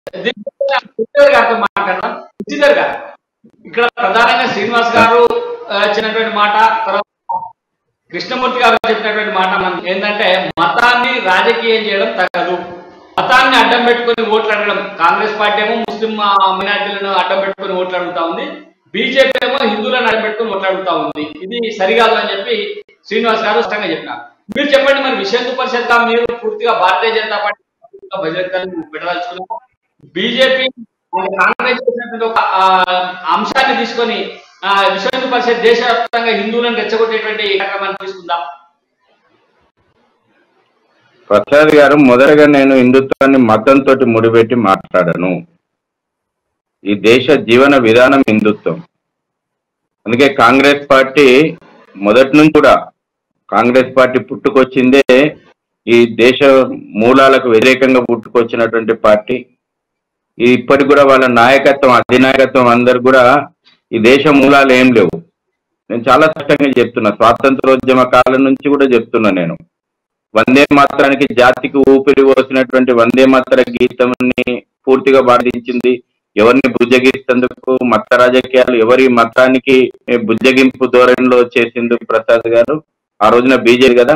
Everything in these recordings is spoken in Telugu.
దీని మీద శ్రీధర్ గారితో మాట్లాడదాం శ్రీధర్ గారు ఇక్కడ ప్రధానంగా శ్రీనివాస్ గారు ఆ, చెప్పినటువంటి మాట తర్వాత కృష్ణమూర్తి గారు చెప్పినటువంటి మాట మనం ఏంటంటే మతాన్ని రాజకీయం చేయడం తగదు మతాన్ని అడ్డం పెట్టుకొని ఓట్లు అడగడం కాంగ్రెస్ పార్టీ ఏమో ముస్లిం ఆ, మైనార్టీలను అడ్డం పెట్టుకొని ఓట్లు అడుగుతా ఉంది బీజేపీ ఏమో హిందువులను అడ్డం పెట్టుకొని ఓట్లు అడుగుతా ఉంది ఇది సరికాదు అని చెప్పి శ్రీనివాస్ గారు స్పష్టంగా చెప్పినారు మీరు చెప్పండి మరి విశ్వ హిందూ పరిషత్ గా మీరు పూర్తిగా భారతీయ జనతా పార్టీ బజరంగ దళం పెట్టదలుచుకున్నాము బీజేపీ కాంగ్రెస్ చేసినటువంటి ఒక ఆ, అంశాన్ని తీసుకొని ఆ, విశ్వ హిందూ పరిషత్ దేశవ్యాప్తంగా హిందువులను రెచ్చగొట్టేటువంటి కార్యక్రమాన్ని తీసుకుందాం ప్రసాద్ గారు మొదటగా నేను హిందుత్వాన్ని మతంతో ముడిపెట్టి మాట్లాడను ఈ దేశ జీవన విధానం హిందుత్వం అందుకే కాంగ్రెస్ పార్టీ మొదటి నుంచి కూడా కాంగ్రెస్ పార్టీ పుట్టుకొచ్చిందే ఈ దేశ మూలాలకు వ్యతిరేకంగా పుట్టుకొచ్చినటువంటి పార్టీ ఈ ఇప్పటికి కూడా వాళ్ళ నాయకత్వం అధినాయకత్వం అందరు కూడా ఈ దేశ మూలాలు ఏం లేవు నేను చాలా స్పష్టంగా చెప్తున్నా స్వాతంత్రోద్యమ కాలం నుంచి కూడా చెప్తున్నా నేను వందే మాత్రానికి జాతికి ఊపిరి పోసినటువంటి వందే మాతర గీతాన్ని పూర్తిగా బాధించింది ఎవరిని బుజ్జగిస్తేందుకు మత రాజకీయాలు ఎవరి మతానికి బుజ్జగింపు ధోరణిలో చేసింది ప్రసాద్ గారు ఆ రోజున బీజేపీ కదా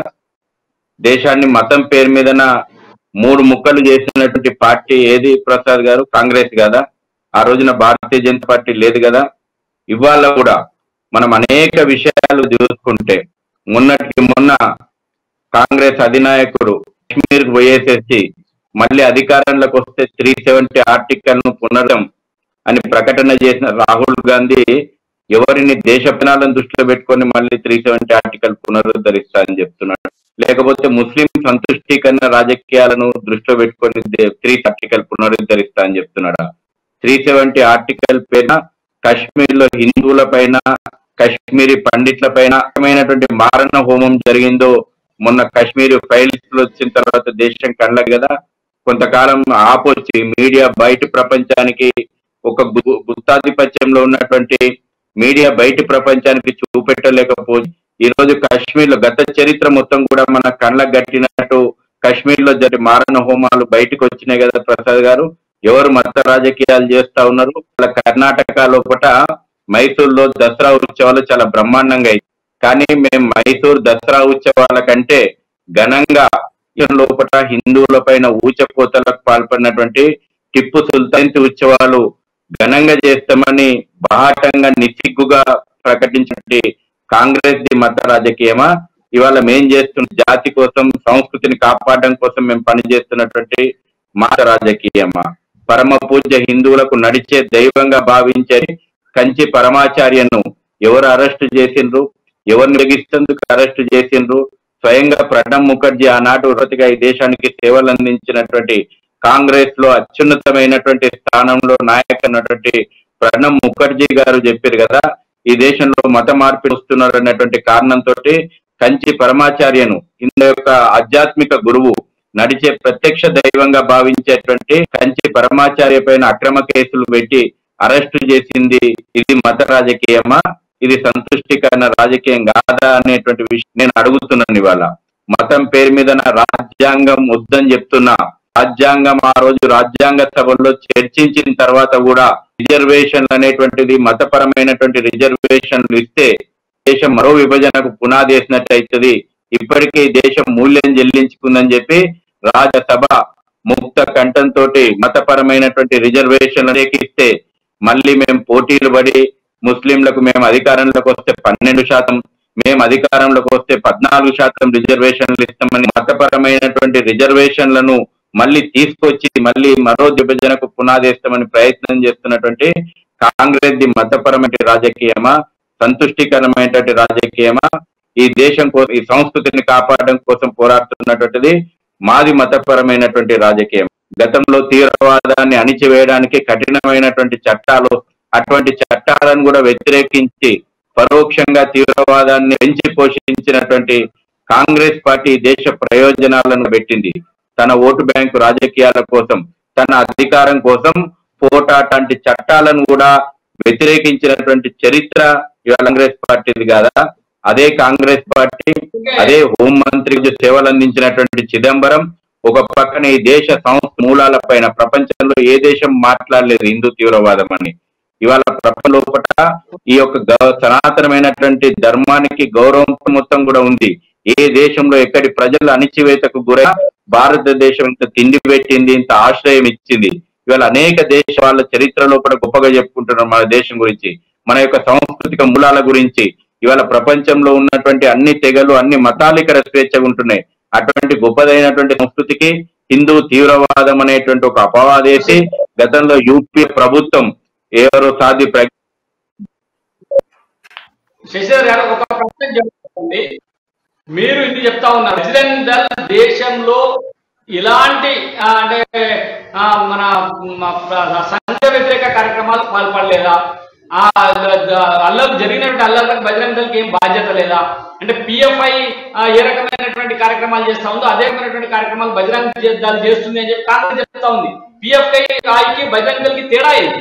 దేశాన్ని మతం పేరు మీదన మూడు ముక్కలు చేసినటువంటి పార్టీ ఏది ప్రసాద్ గారు కాంగ్రెస్ కదా ఆ రోజున భారతీయ జనతా పార్టీ లేదు కదా ఇవాళ కూడా మనం అనేక విషయాలు చూసుకుంటే మొన్నటికి మొన్న కాంగ్రెస్ అధినాయకుడు కాశ్మీర్ పోయేసేసి మళ్ళీ అధికారంలోకి వస్తే త్రీ సెవెంటీ ఆర్టికల్ ను పునరం అని ప్రకటన చేసిన రాహుల్ గాంధీ ఎవరిని దేశ పనాలను దృష్టిలో పెట్టుకొని మళ్ళీ త్రీ సెవెంటీ ఆర్టికల్ పునరుద్ధరిస్తా అని చెప్తున్నాడు లేకపోతే ముస్లిం సంతుష్టీకరణ రాజకీయాలను దృష్టిలో పెట్టుకొని త్రీ ఆర్టికల్ పునరుద్ధరిస్తా అని చెప్తున్నాడా త్రీ సెవెంటీ ఆర్టికల్ పైన కాశ్మీర్ లో హిందువుల పైన కాశ్మీరీ పండిట్ల పైన రకమైనటువంటి మారణ హోమం జరిగిందో మొన్న కాశ్మీర్ ఫైల్స్ లో వచ్చిన తర్వాత దేశం కళ్ళ కదా కొంతకాలం ఆపొచ్చి మీడియా బయట ప్రపంచానికి ఒక గు- గుత్తాధిపత్యంలో ఉన్నటువంటి మీడియా బయట ప్రపంచానికి చూపెట్టలేకపో ఈ రోజు కాశ్మీర్ లో గత చరిత్ర మొత్తం కూడా మన కళ్ళకు గట్టినట్టు కాశ్మీర్ లో జరిగే మారణ హోమాలు బయటకు వచ్చినాయి కదా ప్రసాద్ గారు ఎవరు మత రాజకీయాలు చేస్తా ఉన్నారు వాళ్ళ కర్ణాటక లోపల మైసూర్ లో దసరా ఉత్సవాలు చాలా బ్రహ్మాండంగా అయ్యాయి కానీ మేము మైసూర్ దసరా ఉత్సవాల కంటే ఘనంగా ఈ లోపల హిందువుల పైన ఊచకోతలకు పాల్పడినటువంటి టిప్పు సుల్తాన్ ఉత్సవాలు ఘనంగా చేస్తామని బాహాటంగా నిస్సిగ్గుగా ప్రకటించినటువంటి కాంగ్రెస్ ది మత రాజకీయమా ఇవాళ మేం చేస్తున్న జాతి కోసం సంస్కృతిని కాపాడడం కోసం మేము పనిచేస్తున్నటువంటి మత రాజకీయమా పరమ పూజ్య హిందువులకు నడిచే దైవంగా భావించే కంచి పరమాచార్యను ఎవరు అరెస్ట్ చేసిండ్రు ఎవరిని వెలిగిస్తేందుకు అరెస్ట్ చేసిండ్రు స్వయంగా ప్రణబ్ ముఖర్జీ ఆనాడు వృతిగా ఈ దేశానికి సేవలు అందించినటువంటి కాంగ్రెస్ లో అత్యున్నతమైనటువంటి స్థానంలో నాయక ఉన్నటువంటి ప్రణబ్ ముఖర్జీ గారు చెప్పారు కదా ఈ దేశంలో మత మార్పిడి వస్తున్నారు అన్నటువంటి కారణంతో కంచి పరమాచార్యను ఇందు యొక్క ఆధ్యాత్మిక గురువు నడిచే ప్రత్యక్ష దైవంగా భావించేటువంటి కంచి పరమాచార్య పైన అక్రమ కేసులు పెట్టి అరెస్టు చేసింది ఇది మత రాజకీయమా ఇది సంతుష్టికరణ రాజకీయం కాదా అనేటువంటి విషయం నేను అడుగుతున్నాను ఇవాళ మతం పేరు మీద నా రాజ్యాంగం వద్దని చెప్తున్నా రాజ్యాంగం ఆ రోజు రాజ్యాంగ సభల్లో చర్చించిన తర్వాత కూడా రిజర్వేషన్లు అనేటువంటిది మతపరమైనటువంటి రిజర్వేషన్లు ఇస్తే దేశం మరో విభజనకు పునాది వేసినట్టు అవుతుంది ఇప్పటికే ఈ దేశం మూల్యం చెల్లించుకుందని చెప్పి రాజ్యసభ ముక్త కంఠంతో మతపరమైనటువంటి రిజర్వేషన్లు రేకిస్తే మళ్ళీ మేము పోటీలు పడి ముస్లింలకు మేము అధికారంలోకి వస్తే పన్నెండు శాతం మేము అధికారంలోకి వస్తే పద్నాలుగు శాతం రిజర్వేషన్లు ఇస్తామని మతపరమైనటువంటి రిజర్వేషన్లను మళ్ళీ తీసుకొచ్చి మళ్ళీ మరో విభజనకు పునాదేస్తామని ప్రయత్నం చేస్తున్నటువంటి కాంగ్రెస్ ది మతపరమైన రాజకీయమా సంతుష్టికరమైనటువంటి రాజకీయమా ఈ దేశం కోసం ఈ సంస్కృతిని కాపాడడం కోసం పోరాడుతున్నటువంటిది మాది మతపరమైనటువంటి రాజకీయం గతంలో తీవ్రవాదాన్ని అణిచివేయడానికి కఠినమైనటువంటి చట్టాలు అటువంటి చట్టాలను కూడా వ్యతిరేకించి పరోక్షంగా తీవ్రవాదాన్ని పెంచి పోషించినటువంటి కాంగ్రెస్ పార్టీ దేశ ప్రయోజనాలను పెట్టింది తన ఓటు బ్యాంకు రాజకీయాల కోసం తన అధికారం కోసం పోటాటంటి చట్టాలను కూడా వ్యతిరేకించినటువంటి చరిత్ర ఇవాళ కాంగ్రెస్ పార్టీది కాదా అదే కాంగ్రెస్ పార్టీ అదే హోం మంత్రి సేవలు అందించినటువంటి చిదంబరం ఒక పక్కన ఈ దేశ సంస్థ మూలాల పైన ప్రపంచంలో ఏ దేశం మాట్లాడలేదు హిందూ తీవ్రవాదం అని ఇవాళ ప్రపంచ లోపల ఈ యొక్క గౌ- సనాతనమైనటువంటి ధర్మానికి గౌరవం మొత్తం కూడా ఉంది ఏ దేశంలో ఎక్కడి ప్రజలు అణిచివేతకు గురై భారతదేశం ఇంత తిండి పెట్టింది ఇంత ఆశ్రయం ఇచ్చింది ఇవాళ అనేక దేశ వాళ్ళ చరిత్ర లోపల గొప్పగా చెప్పుకుంటున్నారు మన దేశం గురించి మన యొక్క సాంస్కృతిక మూలాల గురించి ఇవాళ ప్రపంచంలో ఉన్నటువంటి అన్ని తెగలు అన్ని మతాలు ఇక్కడ స్వేచ్ఛగా ఉంటున్నాయి అటువంటి గొప్పదైనటువంటి సంస్కృతికి హిందూ తీవ్రవాదం అనేటువంటి ఒక అపవాదేసి గతంలో యూపీ ప్రభుత్వం ఎవరు సాధి ప్ర శశిధర్ గారు ఒక ప్రశ్న చెప్తుంది మీరు ఇది చెప్తా ఉన్నారు బజరంగ్ దళ్ దేశంలో ఇలాంటి ఆ, అంటే ఆ, మన మ, ప్ర- సంఘ వ్యతిరేక కార్యక్రమాలు పాల్పడలేదా ఆ ద- ద- అల్లర్లు జరిగినటువంటి అల్లర్లకు బజరంగ్ దళకి ఏం బాధ్యత లేదా అంటే పిఎఫ్ఐ ఏ రకమైనటువంటి కార్యక్రమాలు చేస్తా ఉందో అదే రకమైనటువంటి కార్యక్రమాలు బజరంగ్ జ- దళ్ చేస్తుంది అని చెప్పి కాంగ్రెస్ చెప్తా ఉంది పిఎఫ్ఐ కి బజరంగ్ దళకి తేడా ఏంటి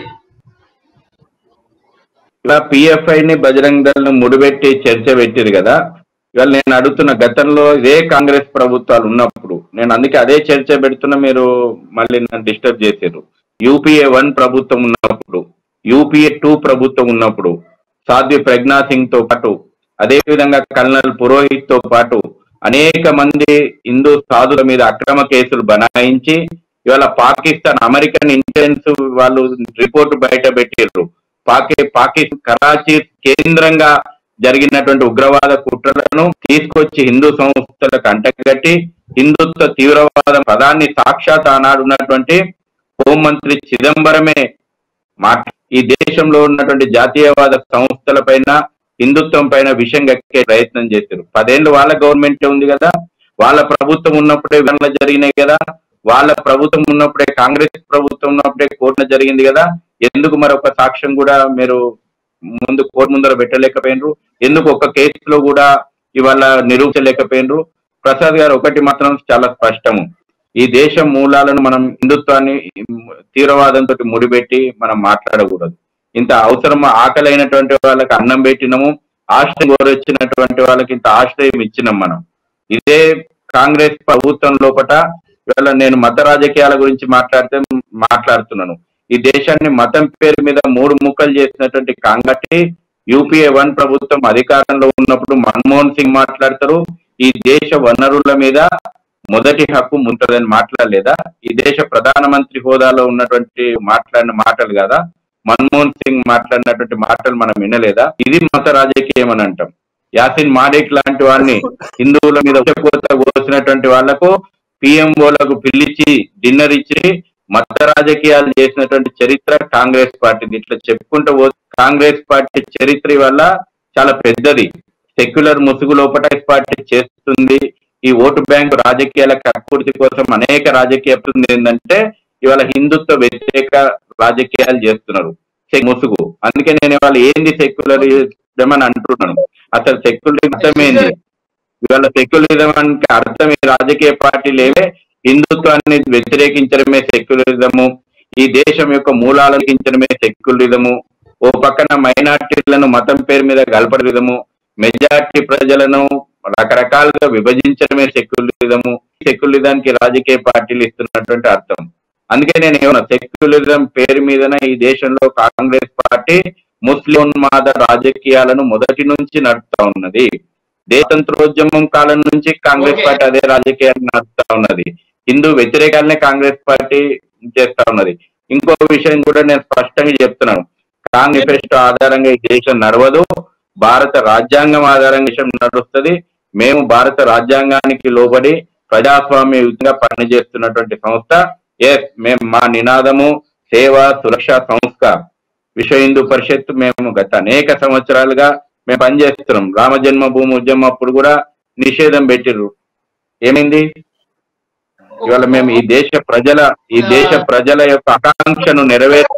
ఇలా పిఎఫ్ఐ ని బజరంగ్ దళ్ ను ముడిపెట్టి చర్చ పెట్టింది కదా ఇవాళ నేను అడుగుతున్న గతంలో ఇదే కాంగ్రెస్ ప్రభుత్వాలు ఉన్నప్పుడు నేను అందుకే అదే చర్చ పెడుతున్నా మీరు మళ్ళీ నన్ను డిస్టర్బ్ చేశారు యూపీఏ వన్ ప్రభుత్వం ఉన్నప్పుడు యూపీఏ టూ ప్రభుత్వం ఉన్నప్పుడు సాధ్వి ప్రజ్ఞా సింగ్ తో పాటు అదే విధంగా కల్నల్ పురోహిత్ తో పాటు అనేక మంది హిందూ సాధుల మీద అక్రమ కేసులు బనాయించి ఇవాళ పాకిస్తాన్ అమెరికన్ ఇంటెలిజెన్స్ వాళ్ళు రిపోర్ట్ బయట పెట్టారు పాకి పాకిస్తాన్ కరాచీ కేంద్రంగా జరిగినటువంటి ఉగ్రవాద కుట్రలను తీసుకొచ్చి హిందూ సంస్థలకు అంటగట్టి హిందుత్వ తీవ్రవాద పదాన్ని సాక్షాత్ ఆనాడు ఉన్నటువంటి హోంమంత్రి చిదంబరమే మాట ఈ దేశంలో ఉన్నటువంటి జాతీయవాద సంస్థల పైన హిందుత్వం పైన విషయం కక్కే ప్రయత్నం చేశారు పదేళ్ళు వాళ్ళ గవర్నమెంట్ ఉంది కదా వాళ్ళ ప్రభుత్వం ఉన్నప్పుడే వివరణ జరిగినాయి కదా వాళ్ళ ప్రభుత్వం ఉన్నప్పుడే కాంగ్రెస్ ప్రభుత్వం ఉన్నప్పుడే కోర్టున జరిగింది కదా ఎందుకు మరొక సాక్ష్యం కూడా మీరు ముందు కోర్టు ముందర పెట్టలేకపోయినరు ఎందుకు ఒక కేసులో కూడా ఇవాళ నిరూపించలేకపోయినరు ప్రసాద్ గారు ఒకటి మాత్రం చాలా స్పష్టము ఈ దేశం మూలాలను మనం హిందుత్వాన్ని తీవ్రవాదంతో ముడిపెట్టి మనం మాట్లాడకూడదు ఇంత అవసరం ఆకలైనటువంటి వాళ్ళకి అన్నం పెట్టినము ఆశ్రయం కోరొచ్చినటువంటి వాళ్ళకి ఇంత ఆశ్రయం ఇచ్చినాం మనం ఇదే కాంగ్రెస్ ప్రభుత్వం లోపట ఇవాళ నేను మత రాజకీయాల గురించి మాట్లాడితే మాట్లాడుతున్నాను ఈ దేశాన్ని మతం పేరు మీద మూడు ముక్కలు చేసినటువంటి కాంగట్టి యూపీఏ వన్ ప్రభుత్వం అధికారంలో ఉన్నప్పుడు మన్మోహన్ సింగ్ మాట్లాడతారు ఈ దేశ వనరుల మీద మొదటి హక్కు ఉంటుందని మాట్లాడలేదా ఈ దేశ ప్రధానమంత్రి హోదాలో ఉన్నటువంటి మాట్లాడిన మాటలు కదా మన్మోహన్ సింగ్ మాట్లాడినటువంటి మాటలు మనం వినలేదా ఇది మత రాజకీయం అని అంటాం యాసిన్ మాలిక్ లాంటి వాడిని హిందువుల మీద ఉచ్చకోత కోసినటువంటి వాళ్లకు పిఎంఓలకు పిలిచి డిన్నర్ ఇచ్చి మత రాజకీయాలు చేసినటువంటి చరిత్ర కాంగ్రెస్ పార్టీది ఇట్లా చెప్పుకుంటూ పో కాంగ్రెస్ పార్టీ చరిత్ర వల్ల చాలా పెద్దది సెక్యులర్ ముసుగు లోపల పార్టీ చేస్తుంది ఈ ఓటు బ్యాంకు రాజకీయాల కక్కుర్తి కోసం అనేక రాజకీయ ఏంటంటే ఇవాళ హిందుత్వ వ్యతిరేక రాజకీయాలు చేస్తున్నారు సె- ముసుగు అందుకే నేను ఇవాళ ఏంది సెక్యులరిజం అని అంటున్నాను అసలు సెక్యులరిజం ఏంది ఇవాళ సెక్యులరిజం అంటే అర్థం ఈ రాజకీయ పార్టీలు ఏవే హిందుత్వాన్ని వ్యతిరేకించడమే సెక్యులరిజము ఈ దేశం యొక్క మూలాలను వ్యతిరేకించడమే సెక్యులరిజము ఓ పక్కన మైనార్టీలను మతం పేరు మీద గల్పరిజము మెజార్టీ ప్రజలను రకరకాలుగా విభజించడమే సెక్యులరిజము సెక్యులరిజానికి రాజకీయ పార్టీలు ఇస్తున్నటువంటి అర్థం అందుకే నేను ఏమన్నా సెక్యులరిజం పేరు మీదనే ఈ దేశంలో కాంగ్రెస్ పార్టీ ముస్లిం ఉన్మాద రాజకీయాలను మొదటి నుంచి నడుపుతా ఉన్నది దేశంత్రోద్యమం కాలం నుంచి కాంగ్రెస్ Okay. పార్టీ అదే రాజకీయాన్ని నడుపుతా ఉన్నది హిందూ వ్యతిరేకాలనే కాంగ్రెస్ పార్టీ చేస్తా ఉన్నది ఇంకో విషయం కూడా నేను స్పష్టంగా చెప్తున్నాను కాంగ్రెస్ మేనిఫెస్టో ఆధారంగా ఈ దేశం నడవదు భారత రాజ్యాంగం ఆధారంగా దేశం నడుస్తుంది మేము భారత రాజ్యాంగానికి లోబడి ప్రజాస్వామ్యయుతంగా పనిచేస్తున్నటువంటి సంస్థ ఎస్ మేము మా నినాదము సేవ సురక్ష సంస్థ విశ్వ హిందూ పరిషత్ మేము గత అనేక సంవత్సరాలుగా మేము పనిచేస్తున్నాం రామ జన్మభూమి ఉద్యమం అప్పుడు కూడా నిషేధం పెట్టిర్రు ఏమైంది ఇవాళ మేము ఈ దేశ ప్రజల ఈ దేశ ప్రజల యొక్క ఆకాంక్షను నెరవేర్